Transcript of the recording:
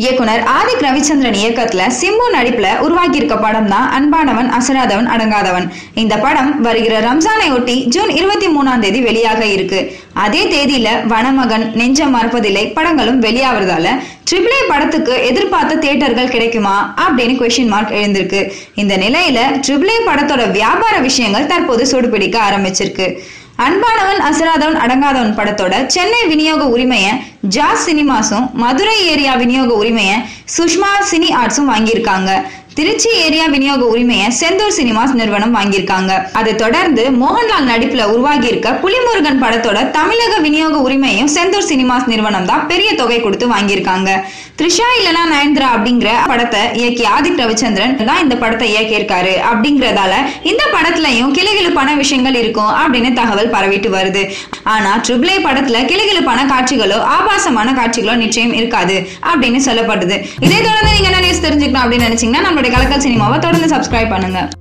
இயக்குனர் ஆதிக் ரவிச்சந்திரன் இயக்கத்துல சிம்பு நடிப்புல உருவாக்கி இருக்க படம் தான் அன்பானவன் அசராதவன் அடங்காதவன் இந்த படம் வருகிற ரம்ஜானை ஒட்டி ஜூன் இருபத்தி மூணாம் தேதி வெளியாக இருக்கு அதே தேதியில வனமகன் நெஞ்சம் மறப்பதில்லை படங்களும் வெளியாகிறதால ட்ரிபிள் ஏ படத்துக்கு எதிர்பார்த்த தியேட்டர்கள் கிடைக்குமா அப்படின்னு கொஸ்டின் மார்க் எழுந்திருக்கு இந்த நிலையில ட்ரிபிள் ஏ படத்தோட வியாபார விஷயங்கள் தற்போது சூடுபிடிக்க ஆரம்பிச்சிருக்கு அன்பானவன் அசராதவன் அடங்காதவன் படத்தோட சென்னை விநியோக உரிமையை ஜாஸ் சினிமாஸும் மதுரை ஏரியா விநியோக உரிமையை சுஷ்மா சினி ஆர்ட்ஸும் வாங்கியிருக்காங்க திருச்சி ஏரியா விநியோக உரிமையை செந்தூர் சினிமாஸ் நிறுவனம் வாங்கியிருக்காங்க அதை தொடர்ந்து மோகன்லால் நடிப்புல உருவாகி இருக்க புலிமுருகன் படத்தோட தமிழக விநியோக உரிமையும் செந்தூர் சினிமாஸ் நிறுவனம் தான் பெரிய தொகை கொடுத்து வாங்கியிருக்காங்க த்ரிஷா இல்லனா நயன்திரா அப்படிங்கிற படத்தை இயக்கி ஆதிக் ரவிச்சந்திரன் தான் இந்த படத்தை இயக்கியிருக்காரு அப்படிங்கறதால இந்த படத்துலயும் கிளுகிளுப்பான விஷயங்கள் இருக்கும் அப்படின்னு தகவல் பரவிட்டு வருது ஆனா ட்ரிபிள் ஏ படத்துல கிளுகிளுப்பான காட்சிகளோ ஆபாசமான காட்சிகளோ நிச்சயம் இருக்காது அப்படின்னு சொல்லப்படுது இதை தொடர்ந்து நீங்க என்ன நியூஸ் தெரிஞ்சுக்கணும் அப்படின்னு நினைச்சீங்கன்னா நம்மளுடைய கலக்கல் சினிமாவை தொடர்ந்து சப்ஸ்கிரைப் பண்ணுங்க